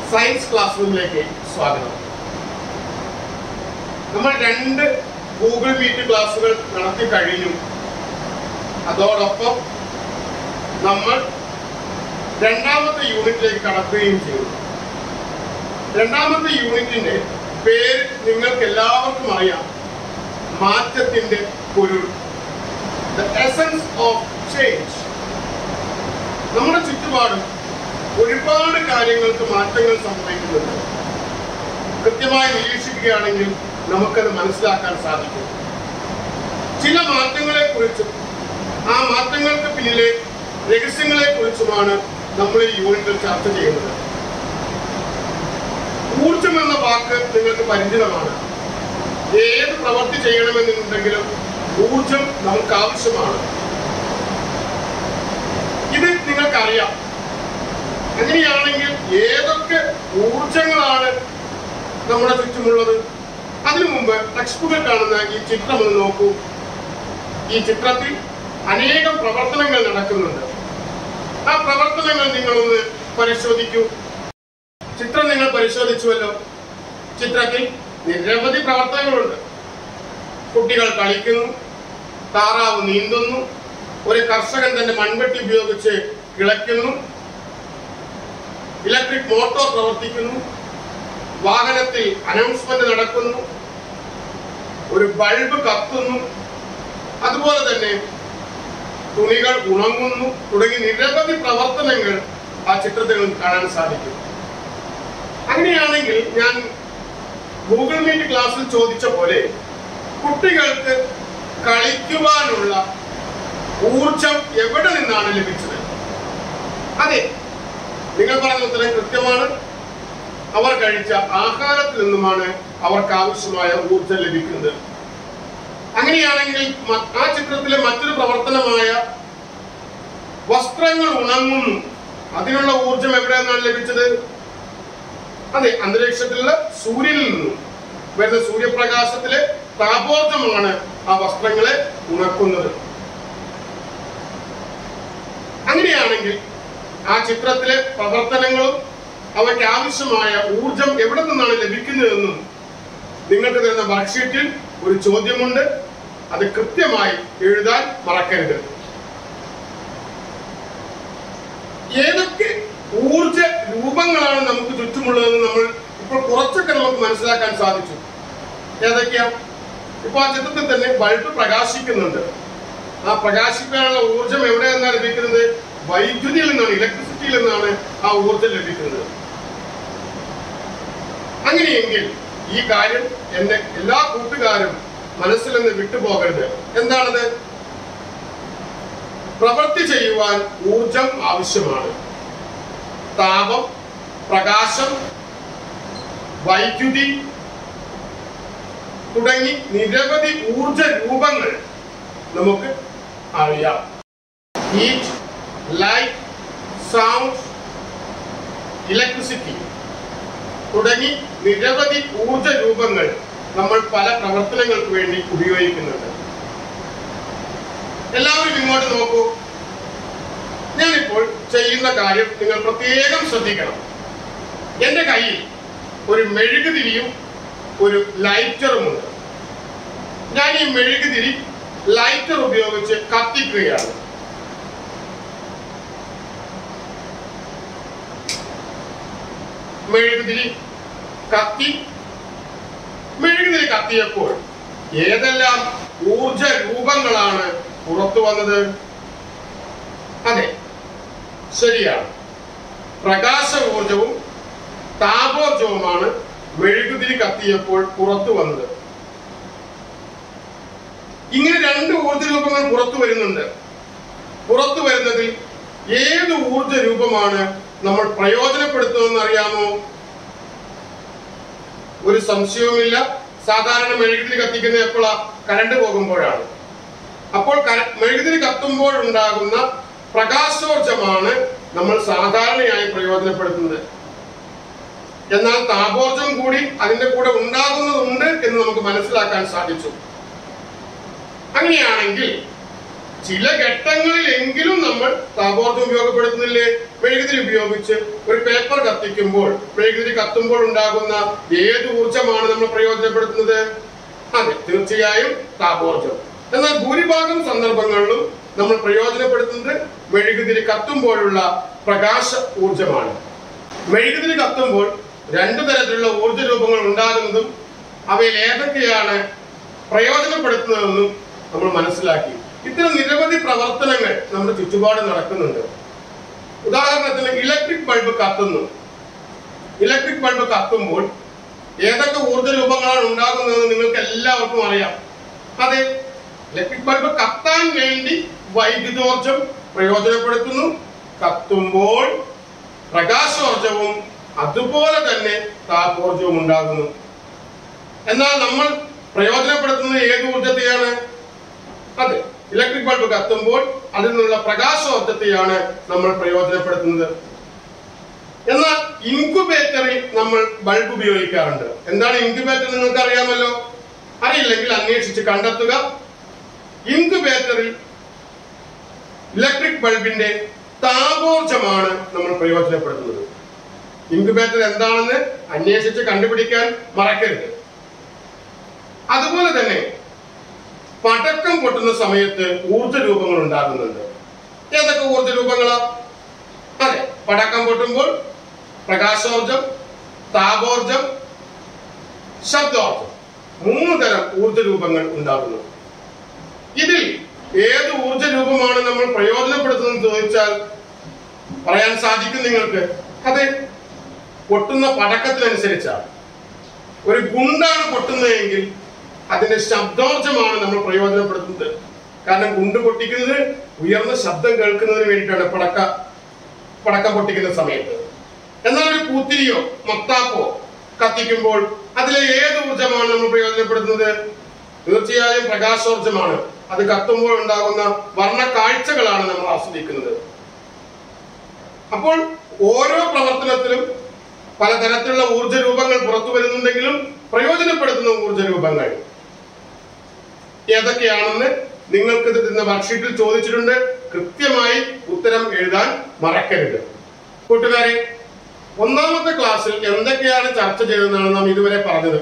science class റൂമിലേക്ക് സ്വാഗതം നമ്മൾ രണ്ട് ഗൂഗിൾ മീറ്റ് ക്ലാസ്സുകൾ നടത്തി കഴിഞ്ഞു അതോടൊപ്പം നമ്മൾ രണ്ടാമത്തെ യൂണിറ്റിലേക്ക് കടക്കുകയും ചെയ്തു രണ്ടാമത്തെ യൂണിറ്റിന്റെ പേര് നിങ്ങൾക്ക് എല്ലാവർക്കും അറിയാം മാറ്റത്തിന്റെ പൊരുൾ ദ എസൻസ് ഓഫ് ചേഞ്ച് നമ്മുടെ ചുറ്റുപാടും ഒരുപാട് കാര്യങ്ങൾക്ക് മാറ്റങ്ങൾ സംഭവിക്കുന്നുണ്ട് കൃത്യമായി നിരീക്ഷിക്കുകയാണെങ്കിൽ നമുക്കത് മനസ്സിലാക്കാൻ സാധിക്കും ചില മാറ്റങ്ങളെ കുറിച്ചും ആ മാറ്റങ്ങൾക്ക് പിന്നിലെ രഹസ്യങ്ങളെ കുറിച്ചുമാണ് നമ്മൾ ഈ യൂണിറ്റിൽ ചർച്ച ചെയ്യുന്നത് ഊർജം എന്ന വാക്ക് നിങ്ങൾക്ക് പരിചിതമാണ് ഏത് പ്രവൃത്തി ചെയ്യണമെന്നുണ്ടെങ്കിലും ഊർജം നമുക്ക് ആവശ്യമാണ് ഇത് നിങ്ങൾക്കറിയാം അങ്ങനെയാണെങ്കിൽ ഏതൊക്കെ ഊർജങ്ങളാണ് നമ്മുടെ ചുറ്റുമുള്ളത് അതിനു മുമ്പ് ടെക്സ്റ്റ് ബുക്കിൽ കാണുന്ന ഈ ചിത്രം ഒന്ന് നോക്കൂ ഈ ചിത്രത്തിൽ അനേകം പ്രവർത്തനങ്ങൾ നടക്കുന്നുണ്ട് ആ പ്രവർത്തനങ്ങൾ നിങ്ങളൊന്ന് പരിശോധിക്കൂ ചിത്രം നിങ്ങൾ പരിശോധിച്ചുവല്ലോ ചിത്രത്തിൽ നിരവധി പ്രവർത്തനങ്ങളുണ്ട് കുട്ടികൾ കളിക്കുന്നു താറാവ് നീന്തുന്നു ഒരു കർഷകൻ തന്റെ മൺവെട്ടി ഉപയോഗിച്ച് കിളയ്ക്കുന്നു ഇലക്ട്രിക് മോട്ടോർ പ്രവർത്തിക്കുന്നു വാഹനത്തിൽ അനൗൺസ്മെന്റ് നടക്കുന്നു ഒരു ബൾബ് കത്തുന്നു അതുപോലെ തന്നെ തുണികൾ ഉണങ്ങുന്നു തുടങ്ങി നിരവധി പ്രവർത്തനങ്ങൾ ആ ചിത്രത്തിൽ കാണാൻ സാധിക്കും അങ്ങനെയാണെങ്കിൽ ഞാൻ ഗൂഗിൾ മീറ്റ് ക്ലാസ്സിൽ ചോദിച്ച പോലെ കുട്ടികൾക്ക് കളിക്കുവാനുള്ള ഊർജം എവിടെ നിന്നാണ് ലഭിച്ചത് അതെ നിങ്ങൾ പറഞ്ഞ ഉത്തരം കൃത്യമാണ് അവർ കഴിച്ച ആഹാരത്തിൽ നിന്നുമാണ് അവർക്ക് ആവശ്യമായ ഊർജം ലഭിക്കുന്നത് അങ്ങനെയാണെങ്കിൽ മ- ആ ചിത്രത്തിലെ മറ്റൊരു പ്രവർത്തനമായ വസ്ത്രങ്ങൾ ഉണങ്ങുന്നു അതിനുള്ള ഊർജം എവിടെ നിന്നാണ് ലഭിച്ചത് അതെ അന്തരീക്ഷത്തിലുള്ള സൂര്യനിൽ നിന്നും വരുന്ന സൂര്യപ്രകാശത്തിലെ താപോർജമാണ് ആ വസ്ത്രങ്ങളെ ഉണക്കുന്നത് അങ്ങനെയാണെങ്കിൽ ആ ചിത്രത്തിലെ പ്രവർത്തനങ്ങളും അവയ്ക്ക് ആവശ്യമായ ഊർജം എവിടെ നിന്നാണ് ലഭിക്കുന്നതെന്നും നിങ്ങൾക്ക് തരുന്ന വർക്ക്ഷീറ്റിൽ ഒരു ചോദ്യമുണ്ട് അത് കൃത്യമായി എഴുതാൻ മറക്കരുത് ഏതൊക്കെ ഊർജ രൂപങ്ങളാണ് നമുക്ക് ചുറ്റുമുള്ളതെന്ന് നമ്മൾ ഇപ്പോൾ കുറച്ചൊക്കെ നമുക്ക് മനസ്സിലാക്കാൻ സാധിച്ചു ഏതൊക്കെയാ ഇപ്പൊ ആ ചിത്രത്തിൽ തന്നെ ബൾബ് പ്രകാശിക്കുന്നുണ്ട് ആ പ്രകാശിക്കാനുള്ള ഊർജം എവിടെ നിന്നാണ് ലഭിക്കുന്നത് വൈദ്യുതിയിൽ നിന്നാണ് ഇലക്ട്രിസിറ്റിയിൽ നിന്നാണ് ആ ഊർജം ലഭിക്കുന്നത് അങ്ങനെയെങ്കിൽ ഈ കാര്യം എന്റെ എല്ലാ കൂട്ടുകാരും മനസ്സിൽ നിന്ന് വിട്ടുപോകരുത് എന്താണത് പ്രവൃത്തി ചെയ്യുവാൻ ഊർജം ആവശ്യമാണ് താപം പ്രകാശം വൈദ്യുതി തുടങ്ങി നിരവധി ഊർജ രൂപങ്ങൾ നമുക്ക് അറിയാം ഹീറ്റ് ലൈറ്റ് സൗണ്ട് ഇലക്ട്രിസിറ്റി തുടങ്ങി നിരവധി ഊർജ രൂപങ്ങൾ നമ്മൾ പല പ്രവർത്തനങ്ങൾക്ക് വേണ്ടി ഉപയോഗിക്കുന്നുണ്ട് എല്ലാവരും ഇങ്ങോട്ട് നോക്കൂ ഞാനിപ്പോൾ ചെയ്യുന്ന കാര്യം നിങ്ങൾ പ്രത്യേകം ശ്രദ്ധിക്കണം എന്റെ കയ്യിൽ ഒരു മെഴുകുതിരിയും ഒരു ലൈറ്ററുമുണ്ട് ഞാൻ ഈ മെഴുകുതിരി ലൈറ്റർ ഉപയോഗിച്ച് കത്തിക്കുകയാണ് മെഴുകുതിരി കത്തി മെഴുകുതിരി കത്തിയപ്പോൾ ഏതെല്ലാം ഊർജ രൂപങ്ങളാണ് പുറത്തു വന്നത് അതെ ശരിയാണ് പ്രകാശ ഊർജവും താപോർജവുമാണ് മെഴുകുതിരി കത്തിയപ്പോൾ പുറത്തു വന്നത് ഇങ്ങനെ രണ്ട് ഊർജ രൂപങ്ങൾ പുറത്തു വരുന്നുണ്ട് പുറത്തു വരുന്നതിൽ ഏത് ഊർജ രൂപമാണ് നമ്മൾ പ്രയോജനപ്പെടുത്തുന്നതെന്ന് അറിയാമോ ഒരു സംശയവുമില്ല സാധാരണ മെഴുകുതിരി കത്തിക്കുന്നത് എപ്പോഴാ കരണ്ട് പോകുമ്പോഴാണ് അപ്പോൾ കര- മെഴുകുതിരി കത്തുമ്പോൾ ഉണ്ടാകുന്ന പ്രകാശോർജമാണ് നമ്മൾ സാധാരണയായി പ്രയോജനപ്പെടുത്തുന്നത് എന്നാൽ താപോർജം കൂടി അതിന്റെ കൂടെ ഉണ്ടാകുന്നതുണ്ട് എന്ന് നമുക്ക് മനസ്സിലാക്കാൻ സാധിച്ചു അങ്ങനെയാണെങ്കിൽ ചില ഘട്ടങ്ങളിലെങ്കിലും നമ്മൾ താപോർജം ഉപയോഗപ്പെടുത്തുന്നില്ലേ മെഴുകുതിരി ഉപയോഗിച്ച് ഒരു പേപ്പർ കത്തി കത്തിക്കുമ്പോൾ മെഴുകുതിരി കത്തുമ്പോൾ ഉണ്ടാകുന്ന ഏത് ഊർജമാണ് നമ്മൾ പ്രയോജനപ്പെടുത്തുന്നത് അതെ തീർച്ചയായും താപോർജം എന്നാൽ ഭൂരിഭാഗം സന്ദർഭങ്ങളിലും നമ്മൾ പ്രയോജനപ്പെടുത്തുന്നത് മെഴുകുതിരി കത്തുമ്പോഴുള്ള പ്രകാശ ഊർജമാണ് മെഴുകുതിരി കത്തുമ്പോൾ രണ്ടു തരത്തിലുള്ള ഊർജ രൂപങ്ങൾ ഉണ്ടാകുന്നതും അവയിൽ ഏതൊക്കെയാണ് പ്രയോജനപ്പെടുത്തുന്നതെന്നും നമ്മൾ മനസ്സിലാക്കി ഇത്തരം നിരവധി പ്രവർത്തനങ്ങൾ നമ്മുടെ ചുറ്റുപാട് നടക്കുന്നുണ്ട് ഉദാഹരണത്തിന് ഇലക്ട്രിക് ബൾബ് കത്തുന്നു ഇലക്ട്രിക് ബൾബ് കത്തുമ്പോൾ ഏതൊക്കെ ഊർജ രൂപങ്ങളാണ് ഉണ്ടാകുന്നതെന്ന് നിങ്ങൾക്ക് എല്ലാവർക്കും അറിയാം അതെ ഇലക്ട്രിക് ബൾബ് കത്താൻ വേണ്ടി വൈദ്യുതോർജം പ്രയോജനപ്പെടുത്തുന്നു കത്തുമ്പോൾ പ്രകാശോർജവും അതുപോലെ തന്നെ താപോർജവും ഉണ്ടാകുന്നു എന്നാൽ നമ്മൾ പ്രയോജനപ്പെടുത്തുന്നത് ഏത് ഊർജത്തെയാണ് അതെ ഇലക്ട്രിക് ബൾബ് കത്തുമ്പോൾ അതിൽ നിന്നുള്ള പ്രകാശോർജത്തെയാണ് നമ്മൾ പ്രയോജനപ്പെടുത്തുന്നത് എന്നാൽ ഇൻക്യുബേറ്ററിൽ നമ്മൾ ബൾബ് ഉപയോഗിക്കാറുണ്ട് എന്താണ് ഇൻക്യുബേറ്റർ നിങ്ങൾക്ക് അറിയാമല്ലോ അറിയില്ലെങ്കിൽ അന്വേഷിച്ച് കണ്ടെത്തുക ഇൻക്യുബേറ്ററിൽ ഇലക്ട്രിക് ബൾബിന്റെ താപോർജമാണ് നമ്മൾ പ്രയോജനപ്പെടുത്തുന്നത് ഇൻക്യുബേറ്റർ എന്താണെന്ന് അന്വേഷിച്ച് കണ്ടുപിടിക്കാൻ മറക്കരുത് അതുപോലെ തന്നെ പടക്കം പൊട്ടുന്ന സമയത്ത് ഊർജ രൂപങ്ങൾ ഉണ്ടാകുന്നുണ്ട് ഏതൊക്കെ ഊർജ രൂപങ്ങളാ അതെ പടക്കം പൊട്ടുമ്പോൾ പ്രകാശോർജം താപോർജം ശബ്ദോർജം മൂന്ന് തരം ഊർജ രൂപങ്ങൾ ഉണ്ടാകുന്നു ഇതിൽ ഏത് ഊർജ രൂപമാണ് നമ്മൾ പ്രയോജനപ്പെടുത്തുന്നത് ചോദിച്ചാൽ പറയാൻ സാധിക്കും നിങ്ങൾക്ക് അതെ പൊട്ടുന്ന പടക്കത്തിനനുസരിച്ചാണ് ഒരു ഗുണ്ടാണ് പൊട്ടുന്നതെങ്കിൽ അതിന്റെ ശബ്ദോർജമാണ് നമ്മൾ പ്രയോജനപ്പെടുത്തുന്നത് കാരണം ഗുണ്ട് പൊട്ടിക്കുന്നത് ഉയർന്ന ശബ്ദം കേൾക്കുന്നതിന് വേണ്ടിയിട്ടാണ് പടക്ക പടക്കം പൊട്ടിക്കുന്ന സമയത്ത് എന്നാൽ ഒരു പൂത്തിരിയോ മത്താപ്പോ കത്തിക്കുമ്പോൾ അതിലെ ഏത് ഊർജമാണ് നമ്മൾ പ്രയോജനപ്പെടുത്തുന്നത് തീർച്ചയായും പ്രകാശോർജമാണ് അത് കത്തുമ്പോൾ ഉണ്ടാകുന്ന വർണ്ണ കാഴ്ചകളാണ് നമ്മൾ ആസ്വദിക്കുന്നത് അപ്പോൾ ഓരോ പ്രവർത്തനത്തിലും പലതരത്തിലുള്ള ഊർജ രൂപങ്ങൾ പുറത്തു വരുന്നുണ്ടെങ്കിലും പ്രയോജനപ്പെടുത്തുന്ന ഊർജ രൂപങ്ങൾ ഏതൊക്കെയാണെന്ന് നിങ്ങൾക്ക് ഇത് ഇന്ന് വർക്ക്ഷീറ്റിൽ ചോദിച്ചിട്ടുണ്ട് കൃത്യമായി ഉത്തരം എഴുതാൻ മറക്കരുത് കൂട്ടുകാരെ ഒന്നാമത്തെ ക്ലാസ്സിൽ എന്തൊക്കെയാണ് ചർച്ച ചെയ്തതെന്നാണ് നാം ഇതുവരെ പറഞ്ഞത്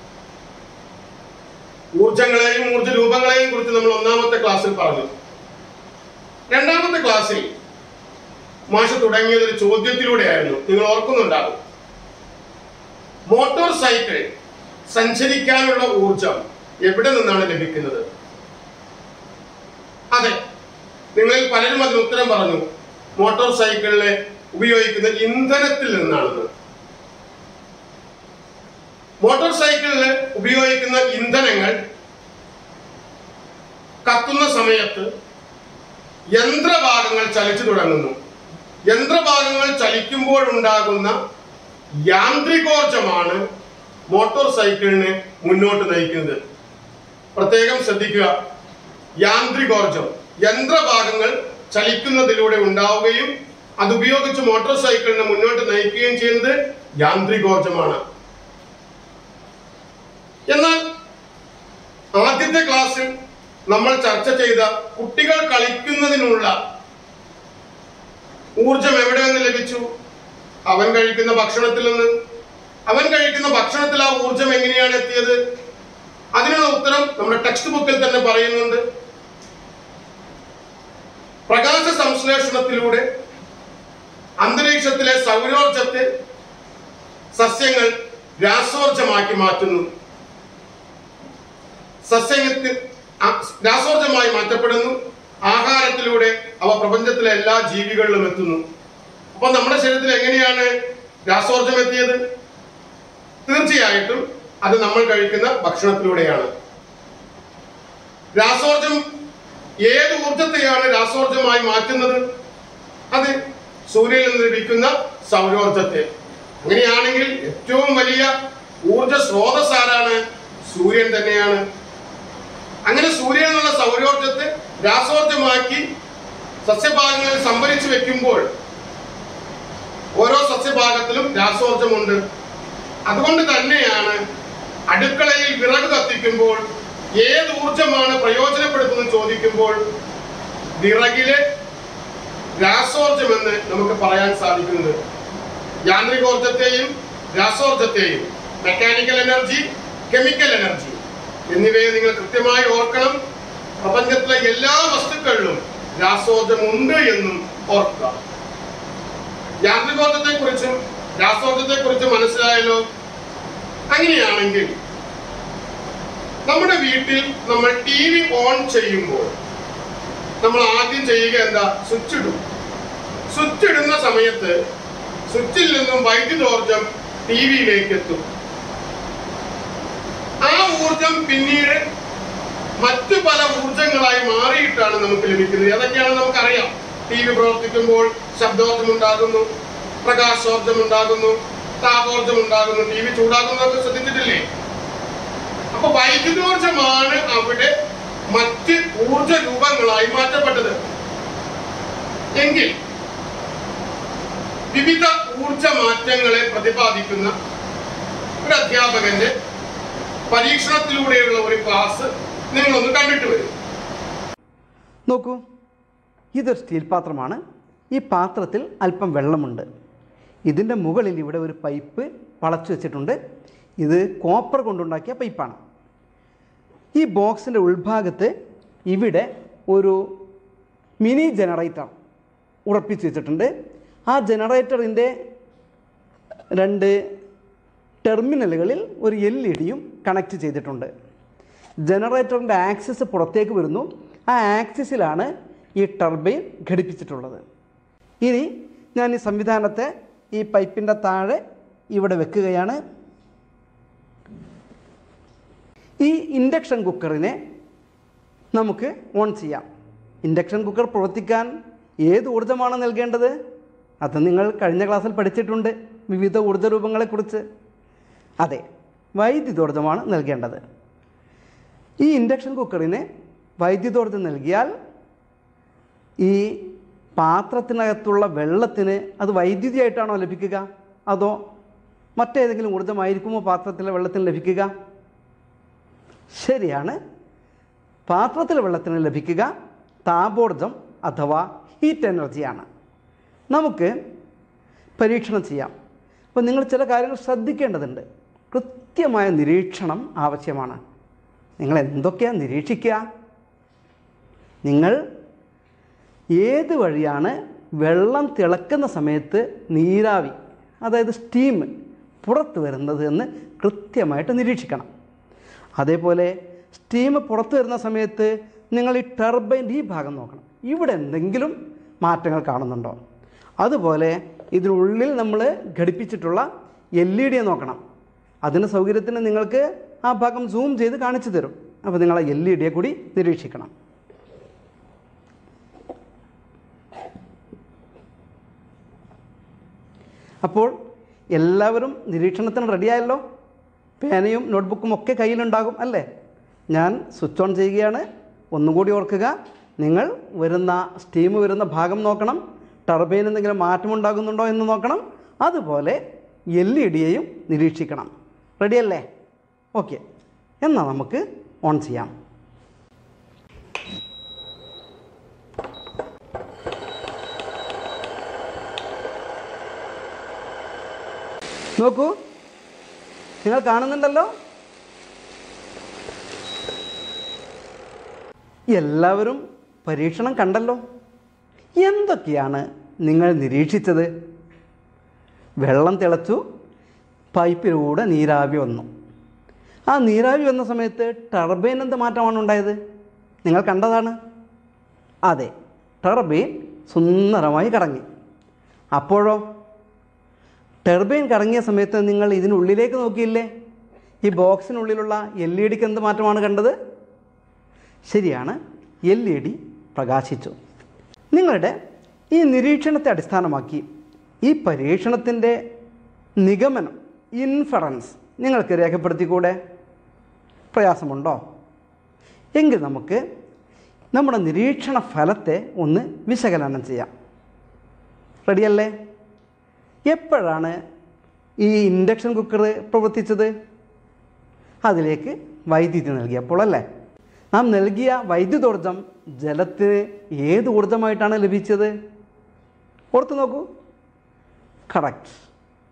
ഊർജങ്ങളെയും ഊർജ രൂപങ്ങളെയും കുറിച്ച് നമ്മൾ ഒന്നാമത്തെ ക്ലാസ്സിൽ പറഞ്ഞു രണ്ടാമത്തെ ക്ലാസ്സിൽ മാഷ് തുടങ്ങിയത് ഒരു ചോദ്യത്തിലൂടെയായിരുന്നു നിങ്ങൾ ഓർക്കുന്നുണ്ടാകും മോട്ടോർ സൈക്കിൾ സഞ്ചരിക്കാനുള്ള ഊർജം എവിടെ നിന്നാണ് ലഭിക്കുന്നത് അതെ നിങ്ങളിൽ പലരും അതിന് ഉത്തരം പറഞ്ഞു മോട്ടോർ സൈക്കിളിലെ ഉപയോഗിക്കുന്ന ഇന്ധനത്തിൽ നിന്നാണെന്ന് മോട്ടോർ സൈക്കിളിൽ ഉപയോഗിക്കുന്ന ഇന്ധനങ്ങൾ കത്തുന്ന സമയത്ത് യന്ത്രഭാഗങ്ങൾ ചലിച്ചു തുടങ്ങുന്നു യന്ത്രഭാഗങ്ങൾ ചലിക്കുമ്പോൾ ഉണ്ടാകുന്ന യാന്ത്രികോർജമാണ് മോട്ടോർ സൈക്കിളിനെ മുന്നോട്ട് നയിക്കുന്നത് പ്രത്യേകം ശ്രദ്ധിക്കുക യാന്ത്രികോർജം യന്ത്രഭാഗങ്ങൾ ചലിക്കുന്നതിലൂടെ ഉണ്ടാവുകയും അതുപയോഗിച്ച് മോട്ടോർ സൈക്കിളിനെ മുന്നോട്ട് നയിക്കുകയും ചെയ്യുന്നത് യാന്ത്രികോർജമാണ് എന്നാൽ ആദ്യത്തെ ക്ലാസ്സിൽ നമ്മൾ ചർച്ച ചെയ്ത കുട്ടികൾ കളിക്കുന്നതിനുള്ള ഊർജം എവിടെ നിന്ന് ലഭിച്ചു അവൻ കഴിക്കുന്ന ഭക്ഷണത്തിൽ നിന്ന് അവൻ കഴിക്കുന്ന ഭക്ഷണത്തിൽ ആ ഊർജം എങ്ങനെയാണ് എത്തിയത് അതിനുള്ള ഉത്തരം നമ്മുടെ ടെക്സ്റ്റ് ബുക്കിൽ തന്നെ പറയുന്നുണ്ട് പ്രകാശ സംശ്ലേഷണത്തിലൂടെ അന്തരീക്ഷത്തിലെ സൗരോർജത്തെ സസ്യങ്ങൾ രാസോർജമാക്കി മാറ്റുന്നു സസ്യങ്ങൾക്ക് ആ- രാസോർജമായി മാറ്റപ്പെടുന്നു ആഹാരത്തിലൂടെ അവ പ്രപഞ്ചത്തിലെ എല്ലാ ജീവികളിലും എത്തുന്നു അപ്പൊ നമ്മുടെ ശരീരത്തിൽ എങ്ങനെയാണ് രാസോർജം എത്തിയത് തീർച്ചയായിട്ടും അത് നമ്മൾ കഴിക്കുന്ന ഭക്ഷണത്തിലൂടെയാണ് രാസോർജം ഏത് ഊർജത്തെയാണ് രാസോർജമായി മാറ്റുന്നത് അത് സൂര്യനിൽ നിന്ന് ലഭിക്കുന്ന സൗരോർജത്തെ അങ്ങനെയാണെങ്കിൽ ഏറ്റവും വലിയ ഊർജ സ്രോതസ് ആരാണ് സൂര്യൻ തന്നെയാണ് അങ്ങനെ സൂര്യനിൽ നിന്നുള്ള സൗരോർജത്തെ രാസോർജമാക്കി സസ്യഭാഗങ്ങളിൽ സംഭരിച്ചു വെക്കുമ്പോൾ ഓരോ സസ്യഭാഗത്തിലും രാസോർജമുണ്ട് അതുകൊണ്ട് തന്നെയാണ് അടുക്കളയിൽ വിറക് കത്തിക്കുമ്പോൾ ഏത് ഊർജമാണ് പ്രയോജനപ്പെടുത്തുന്നത് ചോദിക്കുമ്പോൾ വിറകിലെ രാസോർജമെന്ന് നമുക്ക് പറയാൻ സാധിക്കുന്നത് യാന്ത്രികോർജത്തെയും രാസോർജത്തെയും മെക്കാനിക്കൽ എനർജി കെമിക്കൽ എനർജി എന്നിവയെ നിങ്ങൾ കൃത്യമായി ഓർക്കണം പ്രപഞ്ചത്തിലെ എല്ലാ വസ്തുക്കളിലും രാസോർജം ഉണ്ട് എന്നും ഓർക്കുക യാന്ത്രികോർജത്തെ കുറിച്ചും രാസോർജത്തെ കുറിച്ചും മനസ്സിലായല്ലോ അങ്ങനെയാണെങ്കിൽ നമ്മുടെ വീട്ടിൽ നമ്മൾ ടി വി ഓൺ ചെയ്യുമ്പോൾ നമ്മൾ ആദ്യം ചെയ്യുക എന്താ സ്വിച്ച് ഇടും സ്വിച്ച് ഇടുന്ന സമയത്ത് സ്വിച്ചിൽ നിന്നും വൈദ്യുതോർജം ടി വിയിലേക്ക് എത്തും ആ ഊർജം പിന്നീട് മറ്റു പല ഊർജങ്ങളായി മാറിയിട്ടാണ് നമുക്ക് ലഭിക്കുന്നത് അതൊക്കെയാണ് നമുക്കറിയാം ടി വി പ്രവർത്തിക്കുമ്പോൾ ശബ്ദോർജം ഉണ്ടാകുന്നു പ്രകാശോർജം ഉണ്ടാകുന്നു താപോർജം ഉണ്ടാകുന്നു ടി വി ചൂടാകുന്നതൊക്കെ ശ്രദ്ധിച്ചിട്ടില്ലേ അപ്പൊ വൈദ്യുതോർജമാണ് അവിടെ മറ്റ് ഊർജ രൂപങ്ങളായി മാറ്റപ്പെട്ടത് എങ്കിൽ വിവിധ ഊർജ മാറ്റങ്ങളെ പ്രതിപാദിക്കുന്ന ഒരു അധ്യാപകന്റെ പരീക്ഷണത്തിലൂടെയുള്ള ഒരു ക്ലാസ് നിങ്ങളൊന്ന് കണ്ടിട്ട് വരും നോക്കൂ ഇതൊരു സ്റ്റീൽ പാത്രമാണ് ഈ പാത്രത്തിൽ അല്പം വെള്ളമുണ്ട് ഇതിൻ്റെ മുകളിൽ ഇവിടെ ഒരു പൈപ്പ് വളച്ചു വെച്ചിട്ടുണ്ട് ഇത് കോപ്പർ കൊണ്ടുണ്ടാക്കിയ പൈപ്പാണ് ഈ ബോക്സിൻ്റെ ഉൾഭാഗത്ത് ഇവിടെ ഒരു മിനി ജനറേറ്റർ ഉറപ്പിച്ച് വെച്ചിട്ടുണ്ട് ആ ജനറേറ്ററിൻ്റെ രണ്ട് ടെർമിനലുകളിൽ ഒരു എൽ ഇ ഡിയും കണക്ട് ചെയ്തിട്ടുണ്ട് ജനറേറ്ററിൻ്റെ ആക്സിസ് പുറത്തേക്ക് വരുന്നു ആ ആക്സിസിലാണ് ഈ ടർബൈൻ ഘടിപ്പിച്ചിട്ടുള്ളത് ഇനി ഞാൻ ഈ സംവിധാനത്തെ ഈ പൈപ്പിൻ്റെ താഴെ ഇവിടെ വെക്കുകയാണ് ഈ ഇൻഡക്ഷൻ കുക്കറിനെ നമുക്ക് ഓൺ ചെയ്യാം ഇൻഡക്ഷൻ കുക്കർ പ്രവർത്തിക്കാൻ ഏത് ഊർജ്ജമാണ് നൽകേണ്ടത് അത് നിങ്ങൾ കഴിഞ്ഞ ക്ലാസ്സിൽ പഠിച്ചിട്ടുണ്ട് വിവിധ ഊർജ്ജ രൂപങ്ങളെക്കുറിച്ച് അതെ വൈദ്യുതോർജ്ജമാണ് നൽകേണ്ടത് ഈ ഇൻഡക്ഷൻ കുക്കറിന് വൈദ്യുതോർജ്ജം നൽകിയാൽ ഈ പാത്രത്തിനകത്തുള്ള വെള്ളത്തിന് അത് വൈദ്യുതിയായിട്ടാണോ ലഭിക്കുക അതോ മറ്റേതെങ്കിലും ഊർജ്ജമായിരിക്കുമോ പാത്രത്തിലെ വെള്ളത്തിന് ലഭിക്കുക ശരിയാണ് പാത്രത്തിലെ വെള്ളത്തിന് ലഭിക്കുക താപോർജം അഥവാ ഹീറ്റ് എനർജിയാണ് നമുക്ക് പരീക്ഷണം ചെയ്യാം അപ്പോൾ നിങ്ങൾ ചില കാര്യങ്ങൾ ശ്രദ്ധിക്കേണ്ടതുണ്ട് കൃത്യമായ നിരീക്ഷണം ആവശ്യമാണ് നിങ്ങൾ എന്തൊക്കെയാണ് നിരീക്ഷിക്കുക നിങ്ങൾ ഏത് വഴിയാണ് വെള്ളം തിളക്കുന്ന സമയത്ത് നീരാവി അതായത് സ്റ്റീം പുറത്ത് വരുന്നത് എന്ന് കൃത്യമായിട്ട് നിരീക്ഷിക്കണം അതേപോലെ സ്റ്റീം പുറത്ത് വരുന്ന സമയത്ത് നിങ്ങൾ ഈ ടർബൈൻ്റെ ഈ ഭാഗം നോക്കണം ഇവിടെ എന്തെങ്കിലും മാറ്റങ്ങൾ കാണുന്നുണ്ടോ അതുപോലെ ഇതിനുള്ളിൽ നമ്മൾ ഘടിപ്പിച്ചിട്ടുള്ള എൽ ഇ ഡിയെ നോക്കണം അതിന് സൗകര്യത്തിന് നിങ്ങൾക്ക് ആ ഭാഗം സൂം ചെയ്ത് കാണിച്ചു തരും അപ്പോൾ നിങ്ങൾ ആ എൽ ഇ ഡിയെ കൂടി നിരീക്ഷിക്കണം അപ്പോൾ എല്ലാവരും നിരീക്ഷണത്തിന് റെഡിയായല്ലോ പേനയും നോട്ട്ബുക്കും ഒക്കെ കയ്യിലുണ്ടാകും അല്ലേ ഞാൻ സ്വിച്ച് ഓൺ ചെയ്യുകയാണ് ഒന്നും കൂടി ഓർക്കുക നിങ്ങൾ വരുന്ന സ്റ്റീം വരുന്ന ഭാഗം നോക്കണം ടർബൈൻ എന്തെങ്കിലും മാറ്റമുണ്ടാകുന്നുണ്ടോ എന്ന് നോക്കണം അതുപോലെ എൽ ഇ ഡിയെയും നിരീക്ഷിക്കണം റെഡിയല്ലേ ഓക്കെ എന്നാൽ നമുക്ക് ഓൺ ചെയ്യാം നോക്കൂ നിങ്ങൾ കാണുന്നുണ്ടല്ലോ എല്ലാവരും പരീക്ഷണം കണ്ടല്ലോ എന്തൊക്കെയാണ് നിങ്ങൾ നിരീക്ഷിച്ചത് വെള്ളം തിളച്ചു പൈപ്പിലൂടെ നീരാവി വന്നു ആ നീരാവി വന്ന സമയത്ത് ടർബൈൻ എന്ത് മാറ്റമാണ് ഉണ്ടായത് നിങ്ങൾ കണ്ടതാണ് അതെ ടർബൈൻ സുന്ദരമായി കറങ്ങി അപ്പോഴോ ടെർബൈൻ കറങ്ങിയ സമയത്ത് നിങ്ങൾ ഇതിനുള്ളിലേക്ക് നോക്കിയില്ലേ ഈ ബോക്സിനുള്ളിലുള്ള എൽ ഇ ഡിക്ക് എന്ത് മാറ്റമാണ് കണ്ടത് ശരിയാണ് എൽ ഇ ഡി പ്രകാശിച്ചു നിങ്ങളുടെ ഈ നിരീക്ഷണത്തെ അടിസ്ഥാനമാക്കി ഈ പരീക്ഷണത്തിൻ്റെ നിഗമനം ഇൻഫറൻസ് നിങ്ങൾക്ക് രേഖപ്പെടുത്തിക്കൂടെ പ്രയാസമുണ്ടോ എങ്കിൽ നമുക്ക് നമ്മുടെ നിരീക്ഷണ ഫലത്തെ ഒന്ന് വിശകലനം ചെയ്യാം റെഡിയല്ലേ എപ്പോഴാണ് ഈ ഇൻഡക്ഷൻ കുക്കർ പ്രവർത്തിച്ചത് അതിലേക്ക് വൈദ്യുതി നൽകിയപ്പോൾ അല്ലേ നാം നൽകിയ വൈദ്യുതോർജം ജലത്തിന് ഏത് ഊർജമായിട്ടാണ് ലഭിച്ചത് ഓർത്ത് നോക്കൂ കറക്റ്റ്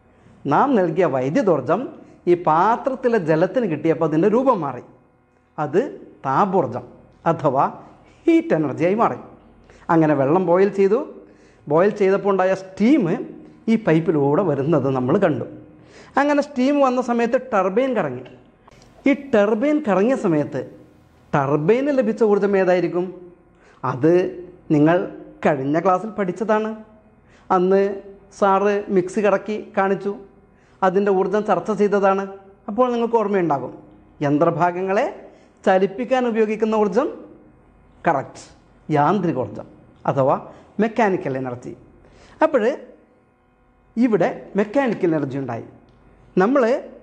നാം നൽകിയ വൈദ്യുതോർജം ഈ പാത്രത്തിലെ ജലത്തിന് കിട്ടിയപ്പോൾ അതിൻ്റെ രൂപം മാറി അത് താപോർജം അഥവാ ഹീറ്റ് എനർജിയായി മാറി അങ്ങനെ വെള്ളം ബോയിൽ ചെയ്തു ബോയിൽ ചെയ്തപ്പോൾ ഉണ്ടായ സ്റ്റീം ഈ പൈപ്പിലൂടെ വരുന്നത് നമ്മൾ കണ്ടു അങ്ങനെ സ്റ്റീം വന്ന സമയത്ത് ടർബൈൻ കറങ്ങി ഈ ടർബൈൻ കറങ്ങിയ സമയത്ത് ടർബൈന് ലഭിച്ച ഊർജ്ജം ഏതായിരിക്കും അത് നിങ്ങൾ കഴിഞ്ഞ ക്ലാസ്സിൽ പഠിച്ചതാണ് അന്ന് സാറ് മിക്സി കറക്കി കാണിച്ചു അതിൻ്റെ ഊർജ്ജം ചർച്ച ചെയ്തതാണ് അപ്പോൾ നിങ്ങൾക്ക് ഓർമ്മയുണ്ടാകും യന്ത്രഭാഗങ്ങളെ ചലിപ്പിക്കാൻ ഉപയോഗിക്കുന്ന ഊർജ്ജം കറക്റ്റ് യാന്ത്രികോർജ്ജം അഥവാ മെക്കാനിക്കൽ എനർജി അപ്പോൾ ഇവിടെ മെക്കാനിക്കൽ എനർജി ഉണ്ടായി നമ്മൾ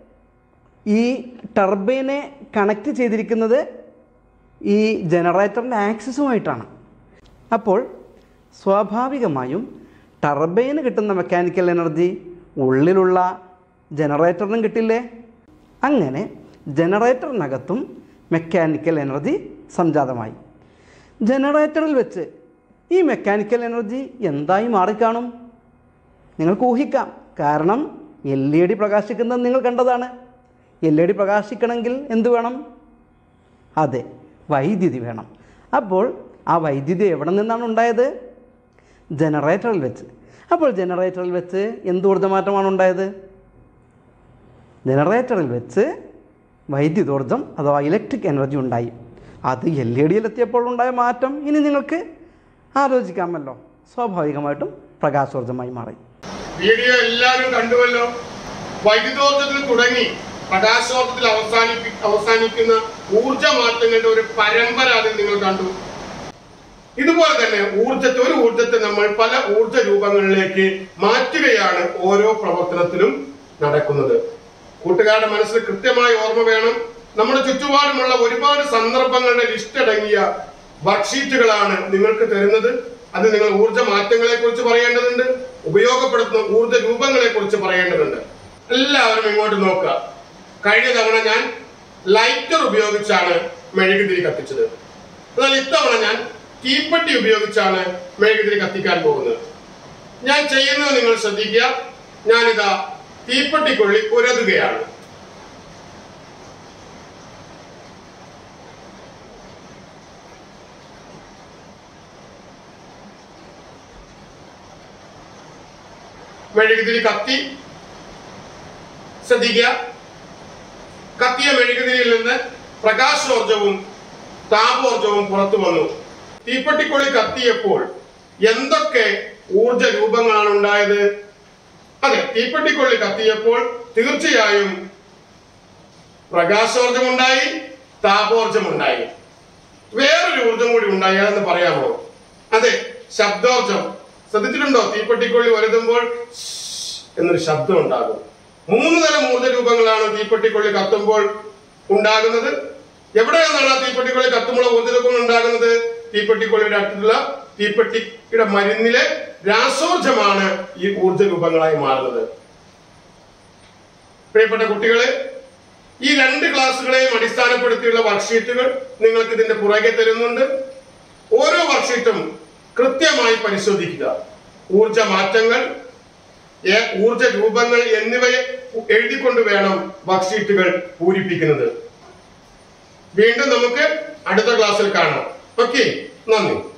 ഈ ടർബൈനെ കണക്ട് ചെയ്തിരിക്കുന്നത് ഈ ജനറേറ്ററിൻ്റെ ആക്സിസുമായിട്ടാണ് അപ്പോൾ സ്വാഭാവികമായും ടർബൈന് കിട്ടുന്ന മെക്കാനിക്കൽ എനർജി ഉള്ളിലുള്ള ജനറേറ്ററിനും കിട്ടില്ലേ അങ്ങനെ ജനറേറ്ററിനകത്തും മെക്കാനിക്കൽ എനർജി സംജാതമായി ജനറേറ്ററിൽ വെച്ച് ഈ മെക്കാനിക്കൽ എനർജി എന്തായി മാറിക്കാണും നിങ്ങൾക്ക് ഊഹിക്കാം കാരണം എൽ ഇ ഡി പ്രകാശിക്കുന്നത് നിങ്ങൾ കണ്ടതാണ് എൽ ഇ ഡി പ്രകാശിക്കണമെങ്കിൽ എന്ത് വേണം അതെ വൈദ്യുതി വേണം അപ്പോൾ ആ വൈദ്യുതി എവിടെ നിന്നാണ് ഉണ്ടായത് ജനറേറ്ററിൽ വെച്ച് അപ്പോൾ ജനറേറ്ററിൽ വെച്ച് എന്ത് ഊർജ്ജമാറ്റമാണ് ഉണ്ടായത് ജനറേറ്ററിൽ വെച്ച് വൈദ്യുതോർജ്ജം അഥവാ ഇലക്ട്രിക് എനർജി ഉണ്ടായി അത് എൽ ഇ ഡിയിലെത്തിയപ്പോൾ ഉണ്ടായ മാറ്റം ഇനി നിങ്ങൾക്ക് ആലോചിക്കാമല്ലോ സ്വാഭാവികമായിട്ടും പ്രകാശോർജ്ജമായി മാറി വീഡിയോ എല്ലാവരും കണ്ടുവല്ലോ വൈദ്യുതോർജ്ജത്തിൽ തുടങ്ങി പ്രകാശോർജ്ജത്തിൽ അവസാനിപ്പി അവസാനിക്കുന്ന ഊർജ മാറ്റങ്ങളുടെ ഒരു പരമ്പര അതിൽ നിങ്ങൾ കണ്ടു ഇതുപോലെ തന്നെ ഊർജത്തെ ഒരു ഊർജത്തെ നമ്മൾ പല ഊർജ രൂപങ്ങളിലേക്ക് മാറ്റുകയാണ് ഓരോ പ്രവർത്തനത്തിലും നടക്കുന്നത് കൂട്ടുകാരുടെ മനസ്സിൽ കൃത്യമായി ഓർമ്മ വേണം നമ്മുടെ ചുറ്റുപാടുമുള്ള ഒരുപാട് സന്ദർഭങ്ങളുടെ ലിസ്റ്റ് അടങ്ങിയ വർക്ക്ഷീറ്റുകളാണ് നിങ്ങൾക്ക് തരുന്നത് അത് നിങ്ങൾ ഊർജ മാറ്റങ്ങളെ കുറിച്ച് പറയേണ്ടതുണ്ട് ഉപയോഗപ്പെടുത്തുന്ന ഊർജ രൂപങ്ങളെ കുറിച്ച് പറയേണ്ടതുണ്ട് എല്ലാവരും ഇങ്ങോട്ട് നോക്കുക കഴിഞ്ഞ തവണ ഞാൻ ലൈറ്റർ ഉപയോഗിച്ചാണ് മെഴുകുതിരി കത്തിച്ചത് എന്നാൽ ഇത്തവണ ഞാൻ തീപ്പെട്ടി ഉപയോഗിച്ചാണ് മെഴുകുതിരി കത്തിക്കാൻ പോകുന്നത് ഞാൻ ചെയ്യുന്നത് നിങ്ങൾ ശ്രദ്ധിക്കുക ഞാനിതാ തീപ്പെട്ടിക്കൊള്ളി ഉരതുകയാണ് മെഴുകുതിരി കത്തി ശ്രദ്ധിക്കുക കത്തിയ മെഴുകുതിരിയിൽ നിന്ന് പ്രകാശോർജവും താപോർജവും പുറത്തു വന്നു തീപ്പെട്ടിക്കൊള്ളി കത്തിയപ്പോൾ എന്തൊക്കെ ഊർജ രൂപങ്ങളാണ് ഉണ്ടായത് അതെ തീപ്പെട്ടിക്കൊള്ളി കത്തിയപ്പോൾ തീർച്ചയായും പ്രകാശോർജം ഉണ്ടായി താപോർജം ഉണ്ടായി വേറൊരു ഊർജം കൂടി ഉണ്ടായി അതെന്ന് പറയാമോ അതെ ശബ്ദോർജം ശ്രദ്ധിച്ചിട്ടുണ്ടോ തീപ്പെട്ടിക്കൊള്ളി വരുതുമ്പോൾ എന്നൊരു ശബ്ദം ഉണ്ടാകും മൂന്ന് തരം ഊർജ രൂപങ്ങളാണ് തീപ്പെട്ടിക്കൊള്ളി കത്തുമ്പോൾ ഉണ്ടാകുന്നത് എവിടെ നിന്നാണ് ആ തീപ്പെട്ടിക്കൊള്ളി കത്തുമ്പോൾ ഊർജ രൂപങ്ങൾ ഉണ്ടാകുന്നത് തീപ്പെട്ടിക്കൊള്ളിയുടെ അടുത്തുള്ള തീപ്പെട്ടിയുടെ മരുന്നിലെ രാസോർജമാണ് ഈ ഊർജ രൂപങ്ങളായി മാറുന്നത് പ്രിയപ്പെട്ട കുട്ടികളെ ഈ രണ്ട് ക്ലാസ്സുകളെയും അടിസ്ഥാനപ്പെടുത്തിയുള്ള വർക്ക്ഷീറ്റുകൾ നിങ്ങൾക്ക് ഇതിന്റെ പുറകെ തരുന്നുണ്ട് ഓരോ വർക്ക്ഷീറ്റും കൃത്യമായി പരിശോധിക്കുക ഊർജ മാറ്റങ്ങൾ ഏ- ഊർജ രൂപങ്ങൾ എന്നിവയെ എഴുതിക്കൊണ്ട് വേണം വർക്ക്ഷീറ്റുകൾ പൂരിപ്പിക്കുന്നത് വീണ്ടും നമുക്ക് അടുത്ത ക്ലാസ്സിൽ കാണാം ഓക്കെ നന്ദി